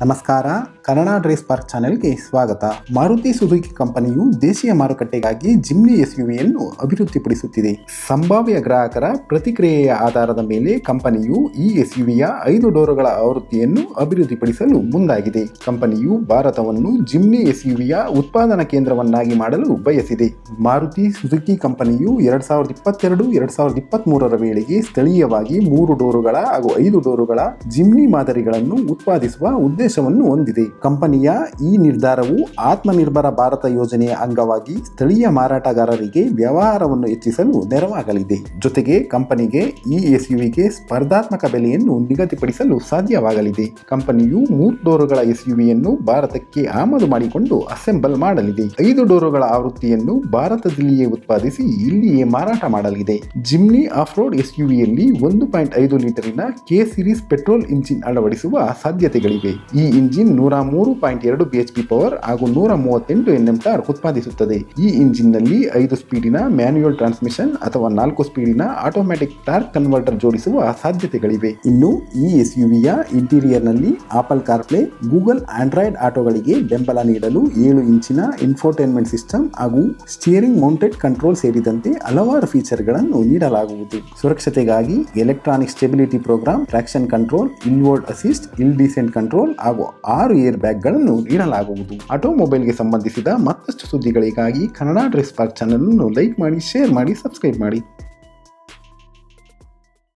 ನಮಸ್ಕಾರ Kannada Drèze park ಚಾನೆಲ್ಗೆ ಸ್ವಾಗತ ಮಾರುತಿ ಸುಜುಕಿ ಕಂಪನಿಯು ದೇಶೀಯ ಮಾರುಕಟ್ಟೆಗಾಗಿ ಜಿಮ್ನಿ ಎಸ್ಯುವಿಯನ್ನು ಅಭಿವೃದ್ಧಿಪಡಿಸುತ್ತಿದೆ ಸಂಭಾವ್ಯ ಗ್ರಾಹಕರ ಪ್ರತಿಕ್ರಿಯೆಯ ಆಧಾರದ ಮೇಲೆ ಕಂಪನಿಯು ಈ ಎಸ್ಯುವಿಯ ಐದು ಡೋರುಗಳ ಆವೃತ್ತಿಯನ್ನು ಅಭಿವೃದ್ಧಿಪಡಿಸಲು ಮುಂದಾಗಿದೆ ಕಂಪನಿಯು ಭಾರತವನ್ನು ಜಿಮ್ನಿ ಎಸ್ಯುವಿಯ ಉತ್ಪಾದನಾ ಕೇಂದ್ರವನ್ನಾಗಿ ಮಾಡಲು ಬಯಸಿದೆ ಮಾರುತಿ ಸುಜುಕಿ ಕಂಪನಿಯು ಎರಡ್ ಸಾವಿರದ ಇಪ್ಪತ್ತೆರಡು ಎರಡ್ ಸಾವಿರದ ಇಪ್ಪತ್ತ್ ಮೂರರ ವೇಳೆಗೆ ಸ್ಥಳೀಯವಾಗಿ ಮೂರು ಡೋರುಗಳ ಹಾಗೂ ಐದು ಡೋರುಗಳ ಜಿಮ್ನಿ ಮಾದರಿಗಳನ್ನು ಉತ್ಪಾದಿಸುವ ಉದ್ದೇಶವನ್ನು ಹೊಂದಿದೆ ಕಂಪನಿಯ ಈ ನಿರ್ಧಾರವು ಆತ್ಮನಿರ್ಭರ ಭಾರತ ಯೋಜನೆಯ ಅಂಗವಾಗಿ ಸ್ಥಳೀಯ ಮಾರಾಟಗಾರರಿಗೆ ವ್ಯವಹಾರವನ್ನು ಹೆಚ್ಚಿಸಲು ನೆರವಾಗಲಿದೆ ಜೊತೆಗೆ ಕಂಪನಿಗೆ ಈ ಎಸ್ಯುವಿಗೆ ಸ್ಪರ್ಧಾತ್ಮಕ ಬೆಲೆಯನ್ನು ನಿಗದಿಪಡಿಸಲು ಸಾಧ್ಯವಾಗಲಿದೆ ಕಂಪನಿಯು ಮೂರು ಡೋರುಗಳ ಎಸ್ಯುವಿಯನ್ನು ಭಾರತಕ್ಕೆ ಆಮದು ಮಾಡಿಕೊಂಡು ಅಸೆಂಬಲ್ ಮಾಡಲಿದೆ ಐದು ಡೋರುಗಳ ಆವೃತ್ತಿಯನ್ನು ಭಾರತದಲ್ಲಿಯೇ ಉತ್ಪಾದಿಸಿ ಇಲ್ಲಿಯೇ ಮಾರಾಟ ಮಾಡಲಿದೆ ಜಿಮ್ನಿ ಆಫ್ ರೋಡ್ ಎಸ್ಯುವಿಯಲ್ಲಿ ಒಂದು ಪಾಯಿಂಟ್ ಐದು ಲೀಟರಿನ ಕೆ ಸಿರೀಸ್ ಪೆಟ್ರೋಲ್ ಇಂಜಿನ್ ಅಳವಡಿಸುವ ಸಾಧ್ಯತೆಗಳಿವೆ ಈ ಇಂಜಿನ್ ನೂರ ಮೂರು ಪಾಯಿಂಟ್ ಎರಡು ಬಿಎಚ್ಪಿ ಪವರ್ ಹಾಗೂ ನೂರ ಮೂವತ್ತೆಂಟು ಎನ್ಎಂ ಟಾರ್ಕ್ ಉತ್ಪಾದಿಸುತ್ತದೆ ಈ ಇಂಜಿನ್ನಲ್ಲಿ ಐದು ಸ್ಪೀಡಿನ ಮ್ಯಾನ್ಯುಯಲ್ ಟ್ರಾನ್ಸ್ಮಿಷನ್ ಅಥವಾ ನಾಲ್ಕು ಸ್ಪೀಡಿನ ಆಟೋಮ್ಯಾಟಿಕ್ ಟಾರ್ಕ್ ಕನ್ವರ್ಟರ್ ಜೋಡಿಸುವ ಸಾಧ್ಯತೆಗಳಿವೆ ಇನ್ನು ಈ ಎಸ್ಯುವಿಯ ಇಂಟೀರಿಯರ್ನಲ್ಲಿ ಆಪಲ್ ಕಾರ್ಪ್ಲೇ ಗೂಗಲ್ ಆಂಡ್ರಾಯ್ಡ್ ಆಟೋಗಳಿಗೆ ಬೆಂಬಲ ನೀಡಲು ಏಳು ಇಂಚಿನ ಇನ್ಫೋಟೈನ್ಮೆಂಟ್ ಸಿಸ್ಟಮ್ ಹಾಗೂ ಸ್ಟಿಯರಿಂಗ್ ಮೌಂಟೆಡ್ ಕಂಟ್ರೋಲ್ ಸೇರಿದಂತೆ ಹಲವಾರು ಫೀಚರ್ಗಳನ್ನು ನೀಡಲಾಗುವುದು ಸುರಕ್ಷತೆಗಾಗಿ electronic stability program traction control inward assist hill descent control ಹಾಗೂ ಆರು ಏರ್ ಬ್ಯಾಗ್ಗಳನ್ನು ನೀಡಲಾಗುವುದು ಆಟೋಮೊಬೈಲ್ಗೆ ಸಂಬಂಧಿಸಿದ ಮತ್ತಷ್ಟು ಸುದ್ದಿಗಳಿಗಾಗಿ ಕನ್ನಡ ಡ್ರೆಸ್ ಪಾರ್ಕ್ ಚಾನಲ್ ಅನ್ನು ಲೈಕ್ ಮಾಡಿ ಶೇರ್ ಮಾಡಿ ಸಬ್ಸ್ಕ್ರೈಬ್ ಮಾಡಿ